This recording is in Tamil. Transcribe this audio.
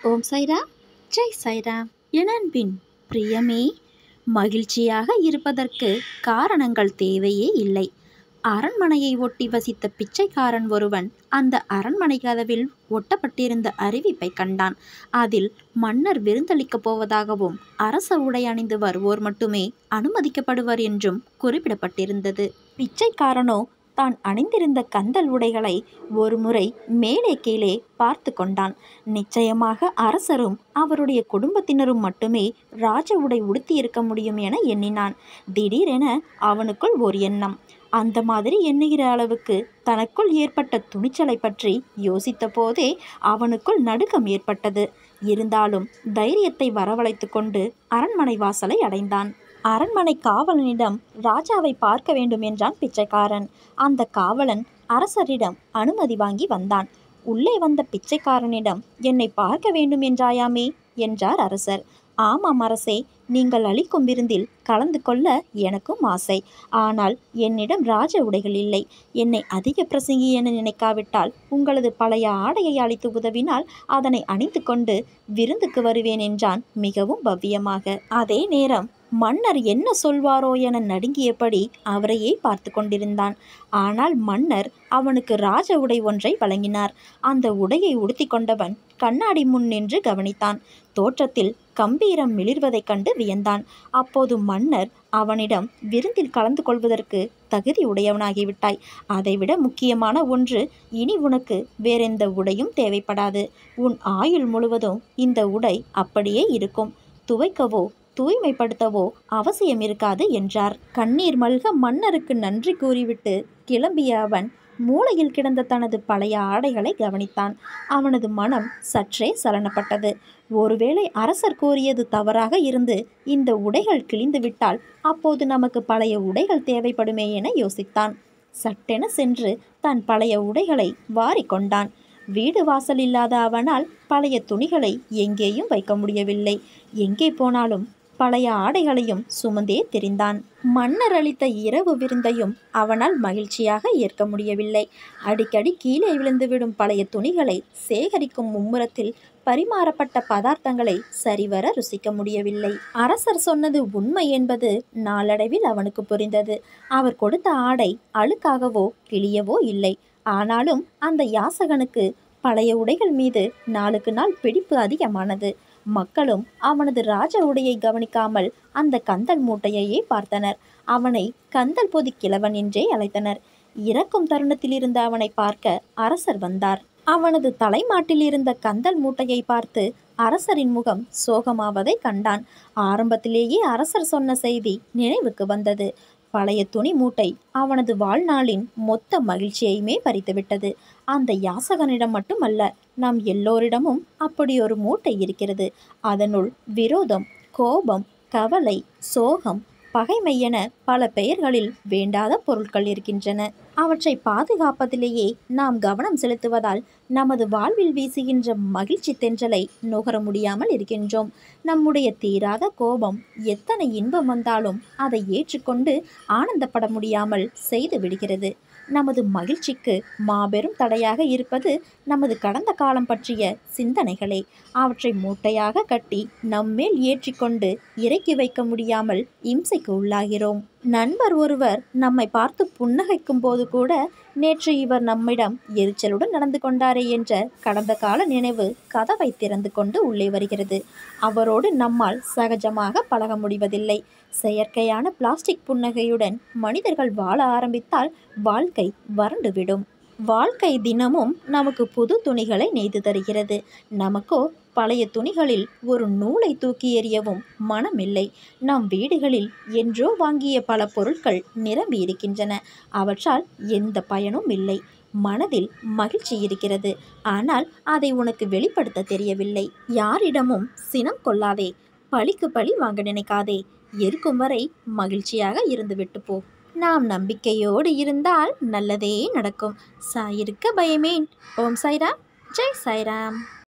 ஓம் சைராம் ஜெய் சைராம் என் அன்பின் பிரியமே மகிழ்ச்சியாக இருப்பதற்கு காரணங்கள் தேவையே இல்லை அரண்மனையை ஒட்டி வசித்த பிச்சைக்காரன் ஒருவன் அந்த அரண்மனை கதவில் ஒட்டப்பட்டிருந்த அறிவிப்பை கண்டான் அதில் மன்னர் விருந்தளிக்கப் போவதாகவும் அரச உடை அணிந்து வருவோர் மட்டுமே அனுமதிக்கப்படுவர் என்றும் குறிப்பிடப்பட்டிருந்தது பிச்சைக்காரனோ தான் அணிந்திருந்த கந்தல் உடைகளை ஒருமுறை மேலே கீழே பார்த்து கொண்டான் நிச்சயமாக அரசரும் அவருடைய குடும்பத்தினரும் மட்டுமே ராஜ உடை உடுத்தியிருக்க முடியும் என எண்ணினான் திடீரென அவனுக்குள் ஒரு எண்ணம் அந்த மாதிரி எண்ணுகிற அளவுக்கு தனக்குள் ஏற்பட்ட துணிச்சலை பற்றி யோசித்த போதே அவனுக்குள் நடுக்கம் ஏற்பட்டது இருந்தாலும் தைரியத்தை வரவழைத்து கொண்டு அரண்மனை வாசலை அடைந்தான் அரண்மனை காவலனிடம் ராஜாவை பார்க்க வேண்டும் என்றான் பிச்சைக்காரன் அந்த காவலன் அரசரிடம் அனுமதி வாங்கி வந்தான் உள்ளே வந்த பிச்சைக்காரனிடம் என்னை பார்க்க வேண்டும் என்றாயாமே என்றார் அரசர் ஆமாம் அரசே நீங்கள் அளிக்கும் விருந்தில் கலந்து கொள்ள எனக்கும் ஆசை ஆனால் என்னிடம் ராஜ உடைகள் இல்லை என்னை அதிக பிரசங்கி என நினைக்காவிட்டால் உங்களது பழைய ஆடையை அளித்து உதவினால் அதனை அணிந்து கொண்டு விருந்துக்கு வருவேன் என்றான் மிகவும் பவ்யமாக அதே நேரம் மன்னர் என்ன சொல்வாரோ என நடுங்கியபடி அவரையே பார்த்து கொண்டிருந்தான் ஆனால் மன்னர் அவனுக்கு ராஜ உடை ஒன்றை வழங்கினார் அந்த உடையை உடுத்தி கொண்டவன் கண்ணாடி முன் நின்று கவனித்தான் தோற்றத்தில் கம்பீரம் மிளிர்வதைக் கண்டு வியந்தான் அப்போது மன்னர் அவனிடம் விருந்தில் கலந்து கொள்வதற்கு தகுதி உடையவனாகிவிட்டாய் அதைவிட முக்கியமான ஒன்று இனி உனக்கு வேறெந்த உடையும் தேவைப்படாது உன் ஆயுள் முழுவதும் இந்த உடை அப்படியே இருக்கும் துவைக்கவோ தூய்மைப்படுத்தவோ அவசியம் இருக்காது என்றார் கண்ணீர் மல்க மன்னருக்கு நன்றி கூறிவிட்டு கிளம்பிய அவன் மூளையில் கிடந்த தனது பழைய ஆடைகளை கவனித்தான் அவனது மனம் சற்றே சலனப்பட்டது ஒருவேளை அரசர் கூறியது தவறாக இருந்து இந்த உடைகள் கிழிந்துவிட்டால் அப்போது நமக்கு பழைய உடைகள் தேவைப்படுமே என யோசித்தான் சட்டென சென்று தன் பழைய உடைகளை வாரிக்கொண்டான் வீடு வாசல் இல்லாத அவனால் பழைய துணிகளை எங்கேயும் வைக்க முடியவில்லை எங்கே போனாலும் பழைய ஆடைகளையும் சுமந்தே தெரிந்தான் மன்னர் அளித்த இரவு விருந்தையும் அவனால் மகிழ்ச்சியாக ஏற்க முடியவில்லை அடிக்கடி கீழே விழுந்துவிடும் பழைய துணிகளை சேகரிக்கும் மும்முரத்தில் பரிமாறப்பட்ட பதார்த்தங்களை சரிவர ருசிக்க முடியவில்லை அரசர் சொன்னது உண்மை என்பது நாளடைவில் அவனுக்கு புரிந்தது அவர் கொடுத்த ஆடை அழுக்காகவோ கிளியவோ இல்லை ஆனாலும் அந்த யாசகனுக்கு பழைய உடைகள் மீது நாளுக்கு நாள் பிடிப்பு அதிகமானது மக்களும் அவனது ராஜ உடையை கவனிக்காமல் அந்த கந்தல் மூட்டையையே பார்த்தனர் அவனை கந்தல் பொதி கிழவன் என்றே அழைத்தனர் இறக்கும் தருணத்தில் இருந்த அவனை பார்க்க அரசர் வந்தார் அவனது தலைமாட்டில் இருந்த கந்தல் மூட்டையை பார்த்து அரசரின் முகம் சோகமாவதை கண்டான் ஆரம்பத்திலேயே அரசர் சொன்ன செய்தி நினைவுக்கு வந்தது பழைய துணி மூட்டை அவனது வாழ்நாளின் மொத்த மகிழ்ச்சியையுமே பறித்துவிட்டது அந்த யாசகனிடம் மட்டுமல்ல நம் எல்லோரிடமும் அப்படி ஒரு மூட்டை இருக்கிறது அதனுள் விரோதம் கோபம் கவலை சோகம் பகைமை என பல பெயர்களில் வேண்டாத பொருட்கள் இருக்கின்றன அவற்றை பாதுகாப்பதிலேயே நாம் கவனம் செலுத்துவதால் நமது வாழ்வில் வீசுகின்ற மகிழ்ச்சி தென்றலை நுகர முடியாமல் இருக்கின்றோம் நம்முடைய தீராத கோபம் எத்தனை இன்பம் வந்தாலும் அதை ஏற்றுக்கொண்டு ஆனந்தப்பட முடியாமல் செய்து விடுகிறது நமது மகிழ்ச்சிக்கு மாபெரும் தடையாக இருப்பது நமது கடந்த காலம் பற்றிய சிந்தனைகளே அவற்றை மூட்டையாக கட்டி நம்மேல் ஏற்றிக்கொண்டு இறக்கி வைக்க முடியாமல் இம்சைக்கு உள்ளாகிறோம் நண்பர் ஒருவர் நம்மை பார்த்து புன்னகைக்கும் போது கூட நேற்று இவர் நம்மிடம் எரிச்சலுடன் நடந்து கொண்டாரே என்ற கடந்த கால நினைவு கதவை திறந்து கொண்டு உள்ளே வருகிறது அவரோடு நம்மால் சகஜமாக பழக முடிவதில்லை செயற்கையான பிளாஸ்டிக் புன்னகையுடன் மனிதர்கள் வாழ ஆரம்பித்தால் வாழ்க்கை வறண்டுவிடும் வாழ்க்கை தினமும் நமக்கு புது துணிகளை நெய்து தருகிறது நமக்கோ பழைய துணிகளில் ஒரு நூலை தூக்கி எறியவும் மனமில்லை நம் வீடுகளில் என்றோ வாங்கிய பல பொருட்கள் நிரம்பி இருக்கின்றன அவற்றால் எந்த பயனும் இல்லை மனதில் மகிழ்ச்சி இருக்கிறது ஆனால் அதை உனக்கு வெளிப்படுத்த தெரியவில்லை யாரிடமும் சினம் கொள்ளாதே பழிக்கு பழி வாங்க நினைக்காதே இருக்கும் வரை மகிழ்ச்சியாக இருந்துவிட்டு போ நாம் நம்பிக்கையோடு இருந்தால் நல்லதே நடக்கும் சாயிருக்க பயமேன் ஓம் சாய்ராம் ஜெய் சாய்ராம்